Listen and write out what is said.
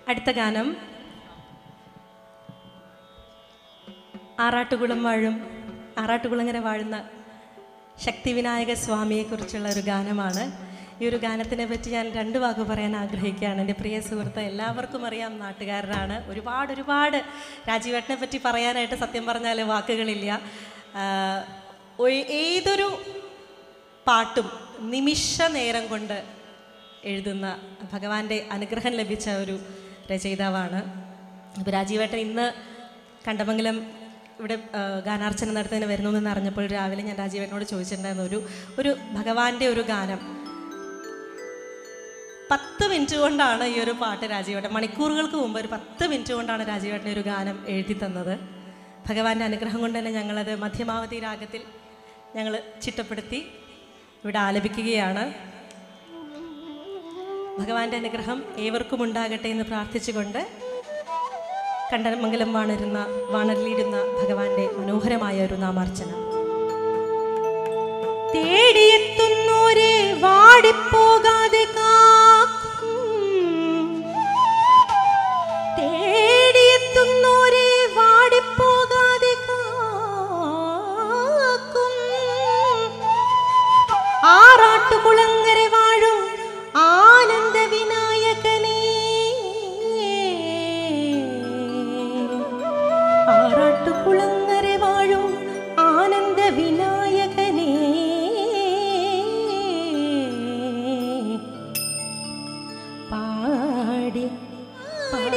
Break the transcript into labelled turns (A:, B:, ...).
A: അടുത്ത ഗാനം ആറാട്ടുകുളം വാഴും ആറാട്ടുകുളങ്ങര വാഴുന്ന ശക്തിവിനായക സ്വാമിയെക്കുറിച്ചുള്ള ഒരു ഗാനമാണ് ഈ ഒരു ഗാനത്തിനെ പറ്റി ഞാൻ രണ്ട് വാക്ക് പറയാൻ ആഗ്രഹിക്കുകയാണ് എൻ്റെ പ്രിയ സുഹൃത്ത് എല്ലാവർക്കും അറിയാം നാട്ടുകാരനാണ് ഒരുപാട് ഒരുപാട് രാജീവേട്ടനെ പറ്റി പറയാനായിട്ട് സത്യം പറഞ്ഞാൽ വാക്കുകളില്ല ആഹ് ഒ- ഏതൊരു പാട്ടും നിമിഷ നേരം കൊണ്ട് എഴുതുന്ന ഭഗവാന്റെ അനുഗ്രഹം ലഭിച്ച ഒരു രചയിതാവാണ് അപ്പോൾ രാജീവേട്ടൻ ഇന്ന് കണ്ടമംഗലം ഇവിടെ ആ, ഗാനാർച്ചന നടത്തുന്നതിന് വരുന്നു എന്ന് അറിഞ്ഞപ്പോൾ രാവിലെ ഞാൻ രാജീവേട്ടനോട് ചോദിച്ചിട്ടുണ്ടായിരുന്നു ഒരു ഒരു ഭഗവാന്റെ ഒരു ഗാനം പത്ത് മിനിറ്റ് കൊണ്ടാണ് ഈ ഒരു പാട്ട് രാജീവേട്ടൻ മണിക്കൂറുകൾക്ക് മുമ്പ് ഒരു പത്ത് മിനിറ്റ് കൊണ്ടാണ് രാജീവേട്ടൻ ഒരു ഗാനം എഴുതി തന്നത് ഭഗവാന്റെ അനുഗ്രഹം കൊണ്ട് തന്നെ ഞങ്ങളത് മധ്യമാവധി രാഗത്തിൽ ഞങ്ങൾ ചിട്ടപ്പെടുത്തി ഇവിടെ ആലപിക്കുകയാണ് ഭഗവാന്റെ അനുഗ്രഹം ഏവർക്കും ഉണ്ടാകട്ടെ എന്ന് പ്രാർത്ഥിച്ചുകൊണ്ട് കണ്ടമംഗലം വാണിരുന്ന വാണലിടുന്ന ഭഗവാന്റെ മനോഹരമായ ഒരു നാമാർച്ചന തേടിയെത്തുന്നോരെ വാടിപ്പോകാതെ കാക്കും തേടിയെത്തുന്നോരെ വാടിപ്പോകാതെ കാക്കും ആറാട്ടുകുളങ്ങര വാഴും ആനന്ദ വിനായകനേ ആറാട്ടുകുളങ്ങര വാഴും ആനന്ദ വിനായകനേ പാടി പാടി